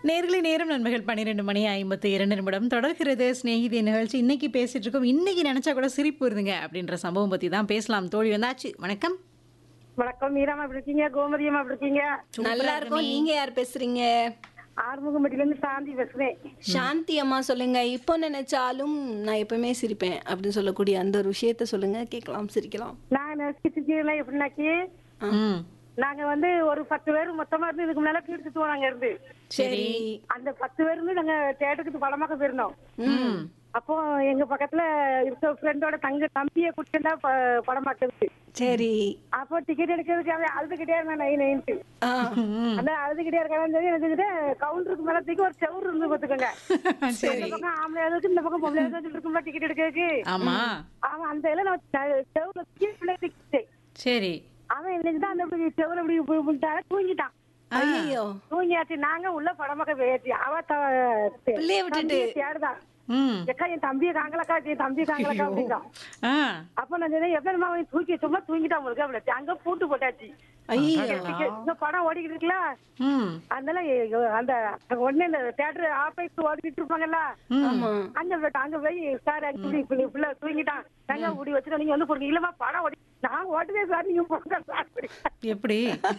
நேர்களை நேரம் நண்பர்கள் பன்னிரெண்டு மணி ஐம்பத்தி இரண்டு நிமிடம் தொடர்கிறது ஸ்நேகிதி நிகழ்ச்சி இன்னைக்கு பேசிட்டு இருக்கோம் இன்னைக்கு நினைச்சா கூட சிரிப்பு வருதுங்க அப்படின்ற சம்பவம் பத்தி தான் பேசலாம் தோழி வந்தாச்சு வணக்கம் வணக்கம் மீராமா எப்படி இருக்கீங்க கோமதியம்மா எப்படி இருக்கீங்க நல்லா இருக்கும் நீங்க யார் பேசுறீங்க ஆறுமுகம்பட்டில இருந்து சாந்தி பேசுறேன் சாந்தி அம்மா சொல்லுங்க இப்போ நினைச்சாலும் நான் எப்பவுமே சிரிப்பேன் அப்படின்னு சொல்லக்கூடிய அந்த ஒரு விஷயத்த சொல்லுங்க கேட்கலாம் சிரிக்கலாம் நான் நெசிச்சிருக்கீங்களா எப்படின்னாக்கி ம் நாங்க வந்து ஒரு பத்து பேர் மொத்தமா இருந்து இதுக்கு முன்னால கீழ்த்து நாங்க இருந்து சரி அந்த பத்து பேர் இருந்து நாங்க தேட்டருக்கு படமாக்க போயிருந்தோம் ம் அப்போ எங்க பக்கத்துல இருக்க ஃப்ரெண்டோட தங்க தம்பியை கூட்டிட்டு படம் பார்க்கறது சரி அப்போ டிக்கெட் எடுக்கிறதுக்கு அவன் அழுதுகிட்டே இருந்தான் நைன் நைன்ட்டு ஆ அந்த அழுதுகிட்டே இருக்கான்னு சொல்லி எனக்கு கவுண்டருக்கு மேல தூக்கி ஒரு செவுரு இருந்து பாத்துக்கோங்க இந்த பக்கம் ஆம்பளை அளவுக்கு இந்த பக்கம் பொம்பளை அளவுக்கு இருக்கும்ல டிக்கெட் எடுக்கிறதுக்கு ஆமா அவன் அந்த இதில் நான் செவுல தூக்கி பிள்ளை தூக்கிட்டேன் சரி அவன் என்னதான் அந்த இப்படி செவுல இப்படி இப்படி இப்படிட்டாரு, தூங்கிட்டான் ஐயோ தூங்கியாச்சு நாங்க உள்ள படமாக்க போயாச்சு அவ த- பிள்ளைய விட்டுட்டு. தம்பியை தேடுதான் ம் எக்கா என் தம்பியை காங்கலக்கா என் தம்பியை காங்கலக்கா அப்படின்றான் ஆ அப்ப நான் சொன்னேன் எப்ப அவன் தூக்கி சும்மா தூங்கிட்டான் உங்களுக்கு அப்படி அங்க பூட்டு போட்டாச்சு ஐயோ இந்த படம் ஓடிக்கிட்டு இருக்குல்ல ம் அதனால எ- அந்த உடனே இந்த தேட்டர் ஆபீஸ் ஓடிக்கிட்டு இருப்பாங்கல்ல ஆமா அங்க போய் அங்க போய் சார் இப்படி இப்படி பிள்ளை தூங்கிட்டான் நாங்க இப்படி வச்சுட்டு நீங்க வந்து போடுங்க இல்லமா படம் ஓடி நான் ஓட்டுதே சார் நீங்க போங்க சார் எப்படி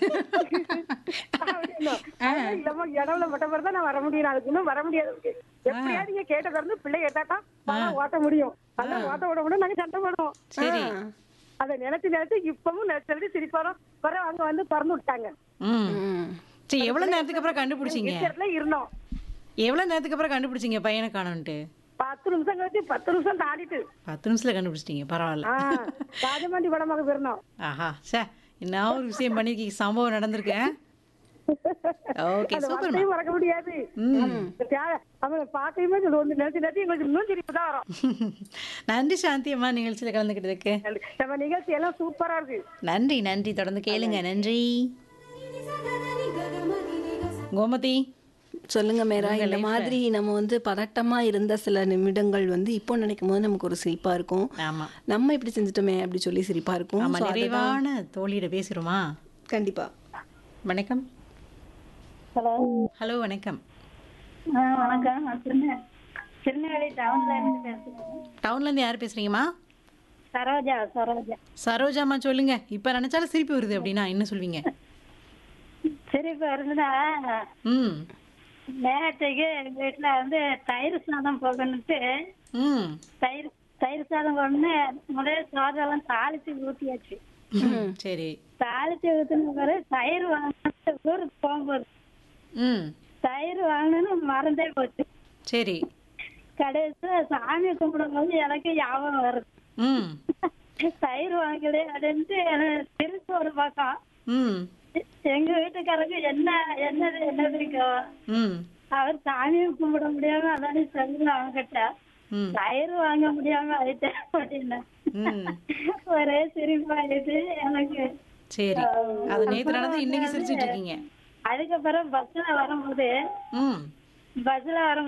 அப்படின்னோம். அதனால இல்லம்மா இடவுல மட்டும் பிறகு தான் நான் வர முடியும் அதுக்கு இன்னும் வர முடியாது இருக்கு. எப்படியாவது நீங்க கேட்ட பிறந்து பிள்ளை எடுத்தாதான் படம் ஓட்ட முடியும் அதான் ஓட்ட விட முடியும் நாங்க சண்டை போடுவோம் சரி அதை நினைச்சு நினைச்சு இப்பவும் நினைச்சு சிரிப்பாரோம் பிறகு அங்க வந்து திறந்து விட்டாங்க ம் ம் சரி எவ்வளவு நேரத்துக்கு அப்புறம் கண்டுபிடிச்சீங்க இடத்துல இருந்தோம் எவ்வளவு நேரத்துக்கு அப்புறம் கண்டுபிடிச்சீங்க பையனை காணோன்ட்டு பத்து நிமிஷம் கழிச்சு பத்து நிமிஷம் தாண்டிட்டு பத்து நிமிஷத்துல கண்டுபிடிச்சிட்டீங்க பரவாயில்ல ஆஹ் ராஜமாண்டி படமாக போயிருந்தோம் ஆஹா சே என்ன ஒரு விஷயம் பண்ணிருக்கீங்க சம்பவம் நடந்திருக்கேன் ஓகே அந்த சூப்பர் வார்த்தையும் மறக்க முடியாது தே- அவன் பார்க்கையுமே சொல்லு வந்து நினைச்சு நினைச்சு எங்களுக்கு இன்னும் சிரிப்பு தான் வரும் நன்றி சாந்தி அம்மா நிகழ்ச்சியில் கலந்துக்கிட்டதுக்கு நம்ம நிகழ்ச்சி எல்லாம் சூப்பரா இருக்கு நன்றி நன்றி தொடர்ந்து கேளுங்க நன்றி கோமதி சொல்லுங்க மேரா இந்த மாதிரி நம்ம வந்து பதட்டமா இருந்த சில நிமிடங்கள் வந்து இப்போ நினைக்கும் போது நமக்கு ஒரு சிரிப்பா இருக்கும் ஆமா நம்ம இப்படி செஞ்சுட்டோமே அப்படி சொல்லி சிரிப்பா இருக்கும் ஆமா So, அதுதான் நிறைவான தோழியிட பேசுறோமா கண்டிப்பா வணக்கம் ஹலோ ஹலோ வணக்கம் வணக்கம் நான் சின்ன திருநெல்வேலி டவுன்ல இருந்து பேசுறேன் டவுன்ல இருந்து யார் பேசுறீங்கம்மா சரோஜா சரோஜா சரோஜாம்மா சொல்லுங்க இப்ப நினைச்சாலும் சிரிப்பு வருது அப்படின்னா என்ன சொல்வீங்க சரி இப்ப இருந்துனா ம் நேரத்துக்கு எங்க வீட்டுல வந்து தயிர் சாதம் போகணுட்டு ம் தயிர் தயிர் சாதம் கொண்டு முதல்ல சோதெல்லாம் தாளிச்சு ஊத்தியாச்சு ம் சரி தாளிச்சு ஊத்தின பிறகு தயிர் வாங்கிட்டு ஊருக்கு போகும்போது ம் தயிர் வாங்கணும்னு மறந்தே போச்சு சரி கடைசியில சாமி கும்பிடும்போது எனக்கு ஞாபகம் வருது ம் தயிர் வாங்கலே அப்படின்ட்டு எனக்கு திருப்பி ஒரு பக்கம் ம் எங்க வீட்டுக்காரங்க என்ன என்னது என்ன பிடிக்கும் ம் அவர் சாமியை கும்பிட முடியாம அதானே சொல்லு அவங்கிட்ட ம் தயிர் வாங்க முடியாம ஆயிட்டேன் அப்படின்னா ம் ஒரே சிரிப்பாயிட்டு எனக்கு சரி அது நேத்து நடந்து இன்னைக்கு சிரிச்சிட்டு இருக்கீங்க அதுக்கப்புறம் பஸ்ல வரும்போது ம் பஸ்ல வரும்